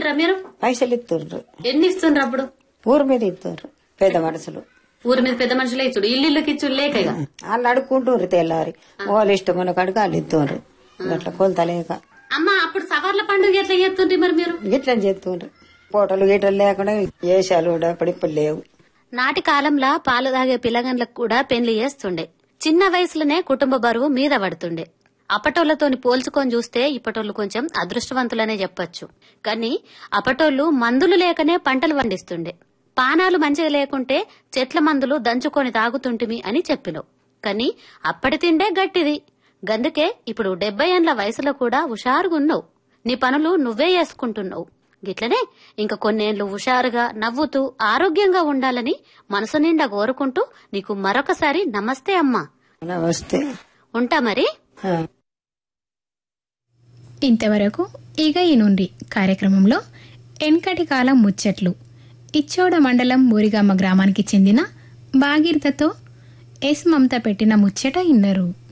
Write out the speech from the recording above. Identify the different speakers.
Speaker 1: ఇస్తలేరా మీరు
Speaker 2: పైసలు ఇస్తుండ్రు
Speaker 1: ఎన్ని ఇస్తుండ్రు అప్పుడు
Speaker 2: ఊరి మీద ఇస్తుండ్రు పెద్ద మనుషులు
Speaker 1: ఊరి మీద పెద్ద మనుషులే ఇచ్చుడు ఇల్లు ఇల్లుకి ఇచ్చుడు లేక ఇక.
Speaker 2: వాళ్ళు అడుక్కుంటుండ్రు తెల్లారి వాళ్ళు ఇష్టం ఉన్న కాడికి వాళ్ళు ఇస్తుండ్రు అట్లా కొలత లేక
Speaker 1: అమ్మా అప్పుడు సవర్ల పండుగ ఎట్లా చేస్తుండ్రి మరి మీరు
Speaker 2: గిట్ల చేస్తుండ్రు పూటలు గీటలు లేకుండా వేషాలు కూడా ఇప్పుడు ఇప్పుడు లేవు
Speaker 1: నాటి కాలంలో పాలు తాగే పిల్లగన్లకు కూడా పెళ్లి చేస్తుండే చిన్న వయసులోనే కుటుంబ బరువు మీద పడుతుండే అపటోళ్లతోని పోల్చుకొని చూస్తే ఇప్పటోళ్లు కొంచెం అదృష్టవంతులనే చెప్పొచ్చు కానీ అపటోళ్లు మందులు లేకనే పంటలు పండిస్తుండే పానాలు మంచిగా లేకుంటే చెట్ల మందులు దంచుకొని తాగుతుంటిమి అని చెప్పినవు కానీ అప్పటి తిండే గట్టిది గందుకే ఇప్పుడు డెబ్బై ఏండ్ల వయసులో కూడా హుషారుగున్నావు నీ పనులు నువ్వే చేసుకుంటున్నావు గిట్లనే ఇంక కొన్నేళ్లు హుషారుగా నవ్వుతూ ఆరోగ్యంగా ఉండాలని మనసు నిండా కోరుకుంటూ నీకు మరొకసారి నమస్తే అమ్మా
Speaker 2: వస్తే
Speaker 1: ఉంటా మరి
Speaker 3: ఇంతవరకు ఇక ఈ నుండి కార్యక్రమంలో ఎన్కటి కాలం ముచ్చట్లు ఇచ్చోడ మండలం బూరిగామ గ్రామానికి చెందిన బాగిర్దతో ఎస్ మమత పెట్టిన ముచ్చట ఇన్నరు